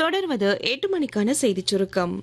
தொடர்வது எட்டு மணிக்கான செய்திச் சுருக்கம்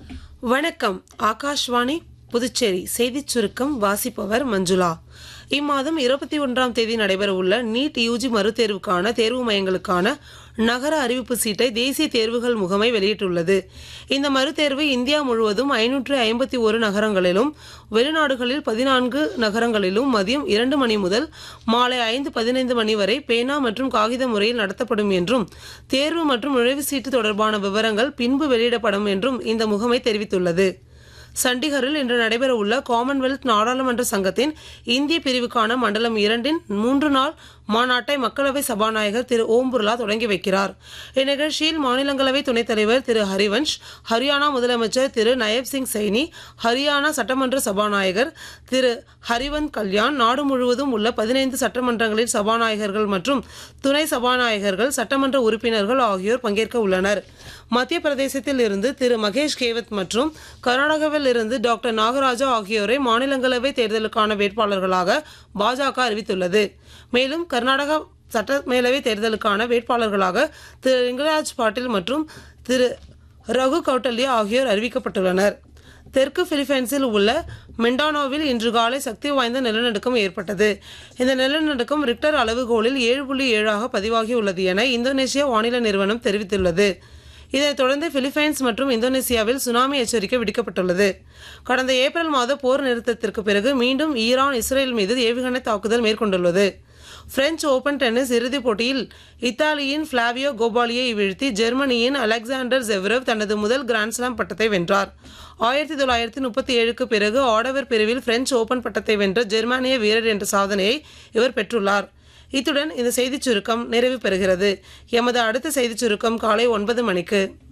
வணக்கம் ஆகாஷ்வாணி புதுச்சேரி செய்திச் சுருக்கம் வாசிப்பவர் மஞ்சுளா இம்மாதம் இருபத்தி ஒன்றாம் தேதி நடைபெறவுள்ள நீட் யூஜி மறுதேர்வுக்கான தேர்வு மையங்களுக்கான நகர அறிவிப்பு சீட்டை தேசிய தேர்வுகள் முகமை வெளியிட்டுள்ளது இந்த மறுதேர்வு இந்தியா முழுவதும் ஐநூற்று ஐம்பத்தி ஒரு நகரங்களிலும் வெளிநாடுகளில் பதினான்கு நகரங்களிலும் மதியம் இரண்டு மணி முதல் மாலை ஐந்து பதினைந்து மணி வரை பேனா மற்றும் காகித முறையில் நடத்தப்படும் என்றும் தேர்வு மற்றும் நுழைவுச் சீட்டு தொடர்பான விவரங்கள் பின்பு வெளியிடப்படும் என்றும் இந்த முகமை தெரிவித்துள்ளது சண்டிகரில் இன்று நடைபெறவுள்ள காமன்வெல்த் நாடாளுமன்ற சங்கத்தின் இந்திய பிரிவுக்கான மண்டலம் இரண்டின் மூன்று நாள் மாநாட்டை மக்களவை சபாநாயகர் திரு ஓம் பிர்லா தொடங்கி வைக்கிறார் இந்நிகழ்ச்சியில் மாநிலங்களவை துணைத் தலைவர் திரு ஹரிவன்ஷ் ஹரியானா முதலமைச்சர் திரு நயப் சிங் சைனி ஹரியானா சட்டமன்ற சபாநாயகர் திரு ஹரிவந்த் கல்யாண் நாடு முழுவதும் உள்ள பதினைந்து சட்டமன்றங்களின் சபாநாயகர்கள் மற்றும் துணை சபாநாயகர்கள் சட்டமன்ற உறுப்பினர்கள் ஆகியோர் பங்கேற்க உள்ளனர் மத்திய பிரதேசத்தில் இருந்து திரு மகேஷ் கேவத் மற்றும் கர்நாடகாவில் இருந்து டாக்டர் நாகராஜா ஆகியோரை மாநிலங்களவை தேர்தலுக்கான வேட்பாளர்களாக பாஜக அறிவித்துள்ளது மேலும் கர்நாடகா சட்டமேலவை தேர்தலுக்கான வேட்பாளர்களாக திரு லிங்கராஜ் பாட்டில் மற்றும் திரு ரகு கௌட்டல்யா ஆகியோர் அறிவிக்கப்பட்டுள்ளனர் தெற்கு பிலிப்பைன்ஸில் உள்ள மெண்டானோவில் இன்று காலை சக்தி வாய்ந்த நிலநடுக்கம் ஏற்பட்டது இந்த நிலநடுக்கம் ரிக்டர் அளவுகோலில் ஏழு புள்ளி ஏழாக பதிவாகியுள்ளது என இந்தோனேசியா வானிலை நிறுவனம் தெரிவித்துள்ளது இதைத் தொடர்ந்து பிலிப்பைன்ஸ் மற்றும் இந்தோனேசியாவில் சுனாமி எச்சரிக்கை விடுக்கப்பட்டுள்ளது கடந்த ஏப்ரல் மாத போர் நிறுத்தத்திற்கு பிறகு மீண்டும் ஈரான் இஸ்ரேல் மீது ஏவுகணை தாக்குதல் மேற்கொண்டுள்ளது பிரெஞ்சு ஓபன் டென்னிஸ் இறுதிப் போட்டியில் இத்தாலியின் ஃபிளாவியோ கோபாலியை வீழ்த்தி ஜெர்மனியின் அலெக்சாண்டர் ஜெவ்ரவ் தனது முதல் கிராண்ட்ஸ்லாம் பட்டத்தை வென்றார் ஆயிரத்தி தொள்ளாயிரத்தி முப்பத்தி ஏழுக்கு பிறகு ஆடவர் பிரிவில் பிரெஞ்சு ஓபன் பட்டத்தை வென்ற ஜெர்மானிய வீரர் என்ற சாதனையை இவர் பெற்றுள்ளார் இத்துடன் இந்த செய்திச் சுருக்கம் நிறைவு பெறுகிறது எமது அடுத்த செய்திச் சுருக்கம் காலை ஒன்பது மணிக்கு